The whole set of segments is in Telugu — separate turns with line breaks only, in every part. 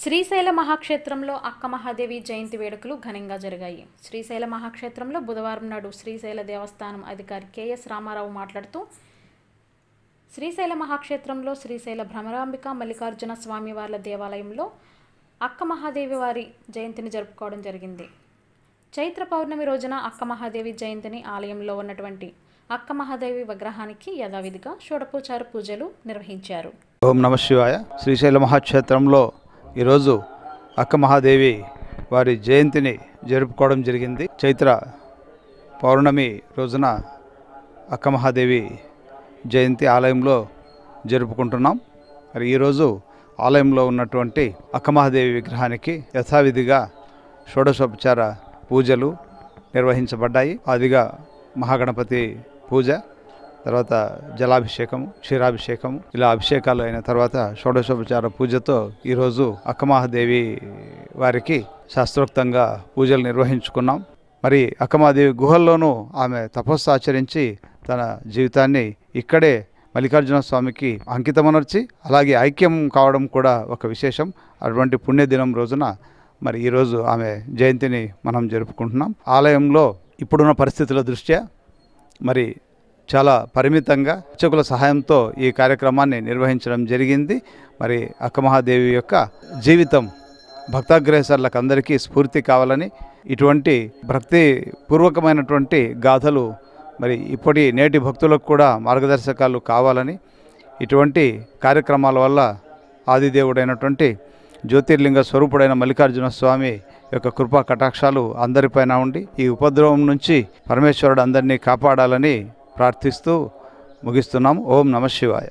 శ్రీశైల మహాక్షేత్రంలో అక్క మహాదేవి జయంతి వేడుకలు ఘనంగా జరిగాయి శ్రీశైల మహాక్షేత్రంలో బుధవారం నాడు శ్రీశైల దేవస్థానం అధికారి కెఎస్ రామారావు మాట్లాడుతూ శ్రీశైల మహాక్షేత్రంలో శ్రీశైల భ్రమరాంబిక మల్లికార్జున స్వామి వార్ల దేవాలయంలో అక్క మహాదేవి వారి జయంతిని జరుపుకోవడం జరిగింది చైత్ర పౌర్ణమి రోజున అక్క మహాదేవి జయంతిని ఆలయంలో ఉన్నటువంటి అక్క మహాదేవి విగ్రహానికి యథావిధిగా షోడపూచారు పూజలు నిర్వహించారు
ఓం నమ శివాయ శ్రీశైల మహాక్షేత్రంలో ఈరోజు అక్క మహాదేవి వారి జయంతిని జరుపుకోవడం జరిగింది చైత్ర పౌర్ణమి రోజున అక్క మహాదేవి జయంతి ఆలయంలో జరుపుకుంటున్నాం మరి ఈరోజు ఆలయంలో ఉన్నటువంటి అక్క మహాదేవి విగ్రహానికి యథావిధిగా షోడశోపచార పూజలు నిర్వహించబడ్డాయి ఆదిగా మహాగణపతి పూజ తర్వాత జలాభిషేకం క్షీరాభిషేకం ఇలా అభిషేకాలు అయిన తర్వాత షోడశోపచార పూజతో ఈరోజు అక్కమహాదేవి వారికి శాస్త్రోక్తంగా పూజలు నిర్వహించుకున్నాం మరి అక్కమహాదేవి గుహల్లోనూ ఆమె తపస్సు ఆచరించి తన జీవితాన్ని ఇక్కడే మల్లికార్జున స్వామికి అంకితమనర్చి అలాగే ఐక్యం కావడం కూడా ఒక విశేషం అటువంటి పుణ్యదినం రోజున మరి ఈరోజు ఆమె జయంతిని మనం జరుపుకుంటున్నాం ఆలయంలో ఇప్పుడున్న పరిస్థితుల దృష్ట్యా మరి చాలా పరిమితంగా అర్చకుల సహాయంతో ఈ కార్యక్రమాన్ని నిర్వహించడం జరిగింది మరి అక్కమహాదేవి యొక్క జీవితం భక్తాగ్రేసర్లకు అందరికీ స్ఫూర్తి కావాలని ఇటువంటి భక్తి పూర్వకమైనటువంటి గాథలు మరి ఇప్పటి నేటి భక్తులకు కూడా మార్గదర్శకాలు కావాలని ఇటువంటి కార్యక్రమాల వల్ల ఆదిదేవుడైనటువంటి జ్యోతిర్లింగ స్వరూపుడైన మల్లికార్జున స్వామి యొక్క కృపా కటాక్షాలు అందరిపైన ఉండి ఈ ఉపద్రవం నుంచి పరమేశ్వరుడు అందరినీ కాపాడాలని ప్రార్థిస్తూ ముగిస్తున్నాం ఓం నమ శివాయ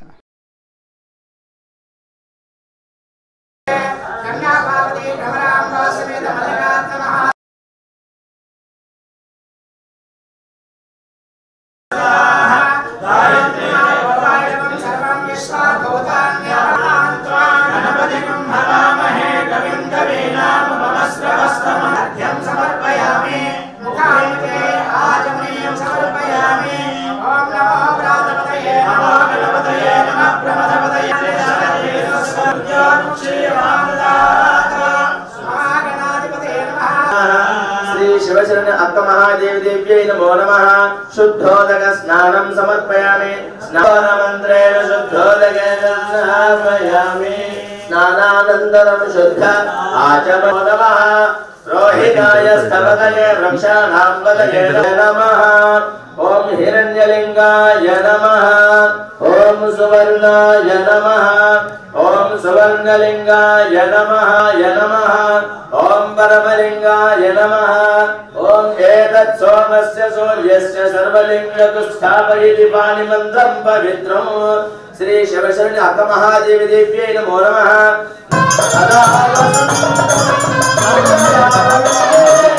శ్రీ శివశరణ అక్క మహాదేవి దేవ్యై నమో నమ శుద్ధోదక స్నానం సమర్పయామి స్నానమంత్రేణ శుద్ధోదకేన స్నాపయామి స్నానానంతరం శుద్ధ ఆచమో నమ రోహితాయ స్థవతయే వృక్షాణాం వదయే నమః ఓం హిరణ్యలింగాయ నమః ఓం సువర్ణాయ నమః ఓం సువర్ణలింగాయ నమః య నమః ఓం పరమలింగాయ నమః ఓం ఏతత్ సోమస్య సూర్యస్య సర్వలింగకు స్థాపయతి పాణిమంత్రం పవిత్రం శ్రీ శివశరణి అక్క మహాదేవి దేవ్యై నమో నమః సదా